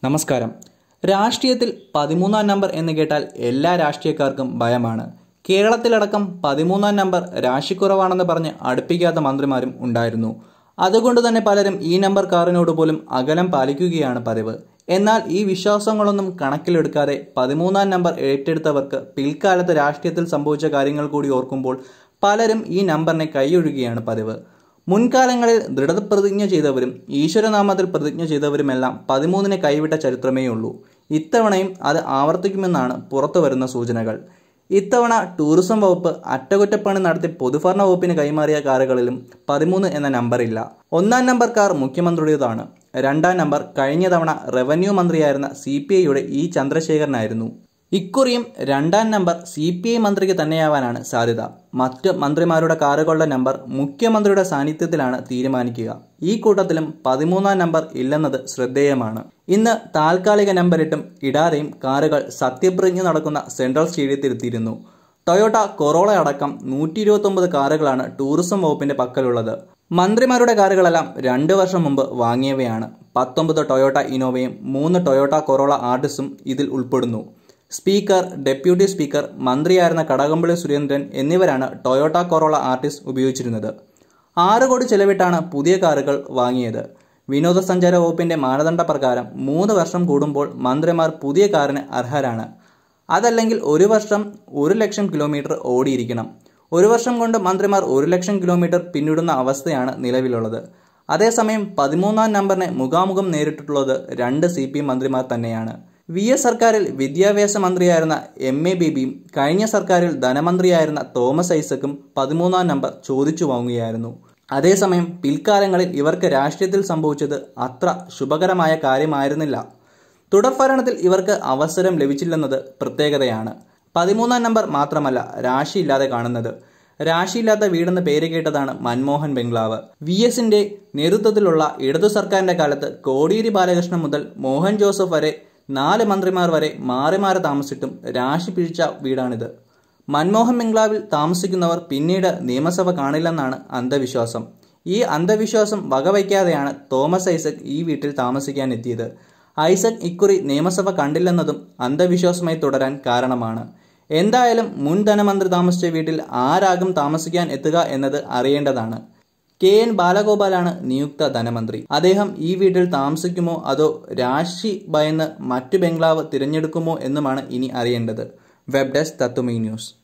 നമസ്കാരം രാഷ്ട്രീയത്തിൽ പതിമൂന്നാം നമ്പർ എന്ന് കേട്ടാൽ എല്ലാ രാഷ്ട്രീയക്കാർക്കും ഭയമാണ് കേരളത്തിലടക്കം പതിമൂന്നാം നമ്പർ രാശിക്കുറവാണെന്ന് പറഞ്ഞ് അടുപ്പിക്കാത്ത മന്ത്രിമാരും ഉണ്ടായിരുന്നു അതുകൊണ്ട് തന്നെ പലരും ഈ നമ്പർ കാറിനോട് പോലും അകലം പാലിക്കുകയാണ് പതിവ് എന്നാൽ ഈ വിശ്വാസങ്ങളൊന്നും കണക്കിലെടുക്കാതെ പതിമൂന്നാം നമ്പർ ഏറ്റെടുത്തവർക്ക് പിൽക്കാലത്ത് രാഷ്ട്രീയത്തിൽ സംഭവിച്ച കാര്യങ്ങൾ കൂടി ഓർക്കുമ്പോൾ പലരും ഈ നമ്പറിനെ കൈയൊഴുകുകയാണ് പതിവ് മുൻകാലങ്ങളിൽ ദൃഢപ്രതിജ്ഞ ചെയ്തവരും ഈശ്വരനാമത്തിൽ പ്രതിജ്ഞ ചെയ്തവരുമെല്ലാം പതിമൂന്നിനെ കൈവിട്ട ചരിത്രമേ ഉള്ളൂ ഇത്തവണയും അത് ആവർത്തിക്കുമെന്നാണ് പുറത്തു വരുന്ന സൂചനകൾ ഇത്തവണ ടൂറിസം വകുപ്പ് അറ്റകുറ്റപ്പണി നടത്തി പൊതുഭരണ വകുപ്പിന് കൈമാറിയ കാറുകളിലും പതിമൂന്ന് എന്ന നമ്പറില്ല ഒന്നാം നമ്പർ കാർ മുഖ്യമന്ത്രിയുടേതാണ് രണ്ടാം നമ്പർ കഴിഞ്ഞ തവണ റവന്യൂ മന്ത്രിയായിരുന്ന സി പി ഐയുടെ ഇ ചന്ദ്രശേഖരനായിരുന്നു ഇക്കുറിയും രണ്ടാം നമ്പർ സി പി ഐ മന്ത്രിക്ക് തന്നെയാവാനാണ് സാധ്യത മറ്റ് മന്ത്രിമാരുടെ കാറുകളുടെ നമ്പർ മുഖ്യമന്ത്രിയുടെ സാന്നിധ്യത്തിലാണ് തീരുമാനിക്കുക ഈ കൂട്ടത്തിലും പതിമൂന്നാം നമ്പർ ഇല്ലെന്നത് ശ്രദ്ധേയമാണ് ഇന്ന് താൽക്കാലിക നമ്പറിട്ടും ഇടാതെയും കാറുകൾ സത്യപ്രതിജ്ഞ നടക്കുന്ന സെൻട്രൽ സ്റ്റേഡിയത്തിലെത്തിയിരുന്നു ടൊയോട്ട കൊറോള അടക്കം നൂറ്റി ഇരുപത്തൊമ്പത് കാറുകളാണ് ടൂറിസം വകുപ്പിന്റെ പക്കലുള്ളത് മന്ത്രിമാരുടെ കാറുകളെല്ലാം രണ്ട് വർഷം മുമ്പ് വാങ്ങിയവയാണ് പത്തൊമ്പത് ടൊയോട്ട ഇനോവയും മൂന്ന് ടൊയോട്ട കൊറോള ആർട്ടിസും ഇതിൽ ഉൾപ്പെടുന്നു സ്പീക്കർ ഡെപ്യൂട്ടി സ്പീക്കർ മന്ത്രിയായിരുന്ന കടകംപള്ളി സുരേന്ദ്രൻ എന്നിവരാണ് ടൊയോട്ട കൊറോള ആർട്ടിസ്റ്റ് ഉപയോഗിച്ചിരുന്നത് ആറ് കോടി ചെലവിട്ടാണ് പുതിയ കാറുകൾ വാങ്ങിയത് വിനോദസഞ്ചാര വകുപ്പിന്റെ മാനദണ്ഡ പ്രകാരം മൂന്ന് വർഷം കൂടുമ്പോൾ മന്ത്രിമാർ പുതിയ കാറിന് അർഹരാണ് അതല്ലെങ്കിൽ ഒരു വർഷം ഒരു ലക്ഷം കിലോമീറ്റർ ഓടിയിരിക്കണം ഒരു വർഷം കൊണ്ട് മന്ത്രിമാർ ഒരു ലക്ഷം കിലോമീറ്റർ പിന്നിടുന്ന അവസ്ഥയാണ് നിലവിലുള്ളത് അതേസമയം പതിമൂന്നാം നമ്പറിനെ മുഖാമുഖം നേരിട്ടിട്ടുള്ളത് രണ്ട് സി പി മന്ത്രിമാർ തന്നെയാണ് വി എസ് സർക്കാരിൽ വിദ്യാഭ്യാസ മന്ത്രിയായിരുന്ന എം എ ബേബിയും കഴിഞ്ഞ സർക്കാരിൽ ധനമന്ത്രിയായിരുന്ന തോമസ് ഐസക്കും പതിമൂന്നാം നമ്പർ ചോദിച്ചു വാങ്ങുകയായിരുന്നു അതേസമയം പിൽക്കാലങ്ങളിൽ ഇവർക്ക് രാഷ്ട്രീയത്തിൽ സംഭവിച്ചത് അത്ര ശുഭകരമായ കാര്യമായിരുന്നില്ല തുടർഭരണത്തിൽ ഇവർക്ക് അവസരം ലഭിച്ചില്ലെന്നത് പ്രത്യേകതയാണ് പതിമൂന്നാം നമ്പർ മാത്രമല്ല രാശിയില്ലാതെ കാണുന്നത് രാശിയില്ലാത്ത വീടെന്ന് പേര് കേട്ടതാണ് മൻമോഹൻ ബംഗ്ലാവ് വി എസിന്റെ നേതൃത്വത്തിലുള്ള ഇടതു സർക്കാരിന്റെ കാലത്ത് കോടിയേരി ബാലകൃഷ്ണൻ മുതൽ മോഹൻ ജോസഫ് വരെ നാല് മന്ത്രിമാർ വരെ മാറി മാറി താമസിച്ചിട്ടും രാശി പിഴിച്ച വീടാണിത് മൻമോഹൻ ബംഗ്ലാവിൽ താമസിക്കുന്നവർ പിന്നീട് നിയമസഭ കാണില്ലെന്നാണ് അന്ധവിശ്വാസം ഈ അന്ധവിശ്വാസം വകവയ്ക്കാതെയാണ് തോമസ് ഐസക് ഈ വീട്ടിൽ താമസിക്കാൻ എത്തിയത് ഐസക് ഇക്കുറി നിയമസഭ കണ്ടില്ലെന്നതും അന്ധവിശ്വാസമായി തുടരാൻ കാരണമാണ് എന്തായാലും മുൻ ധനമന്ത്രി താമസിച്ച വീട്ടിൽ ആരാകും താമസിക്കാൻ എത്തുക എന്നത് അറിയേണ്ടതാണ് കെ എൻ ബാലഗോപാലാണ് നിയുക്ത ധനമന്ത്രി അദ്ദേഹം ഈ വീട്ടിൽ താമസിക്കുമോ അതോ രാശി ഭയന്ന് മറ്റു ബംഗ്ലാവ് തിരഞ്ഞെടുക്കുമോ എന്നുമാണ് ഇനി അറിയേണ്ടത് വെബ് ഡെസ്ക് തത്തുമൈ ന്യൂസ്